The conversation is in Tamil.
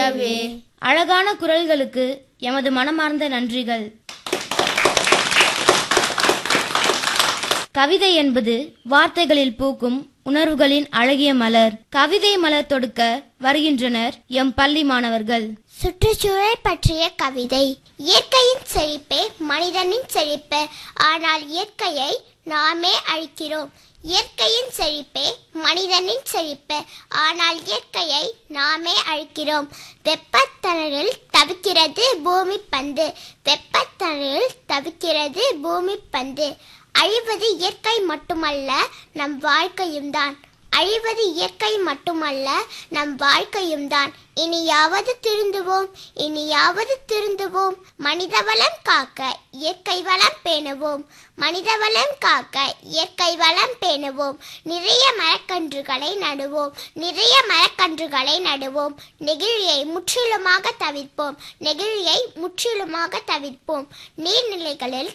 ஐயாவே அழகான குரல்களுக்கு எமது மனமார்ந்த நன்றிகள் கவிதை என்பது வார்த்தைகளில் பூக்கும் உணர்வுகளின் அழகிய மலர் கவிதை மலர் தொடுக்க வருகின்றனர் எம் பள்ளி மாணவர்கள் சுற்றுச்சூழல் பற்றிய கவிதை இயற்கையின் செழிப்பே மனிதனின் செழிப்பு ஆனால் இயற்கையை நாமே அழிக்கிறோம் இயற்கையின் செழிப்பே மனிதனின் செழிப்பு ஆனால் இயற்கையை நாமே அழிக்கிறோம் வெப்பத்தணலில் தவிக்கிறது பூமி பந்து வெப்பத்தணலில் தவிக்கிறது பூமி பந்து அழிவது இயற்கை மட்டுமல்ல நம் வாழ்க்கையும் தான் அழிவது இயற்கை மட்டுமல்ல நம் வாழ்க்கையும் தான் இனியாவது திருந்துவோம் இனியாவது திருந்துவோம் மனித வளம் காக்க இயற்கை வளம் பேணுவோம் மனித வளம் காக்க இயற்கை வளம் பேணுவோம் நிறைய மரக்கன்றுகளை நடுவோம் நிறைய மரக்கன்றுகளை நடுவோம் நெகிழியை முற்றிலுமாக தவிர்ப்போம் நெகிழியை முற்றிலுமாக தவிர்ப்போம் நீர்நிலைகளில்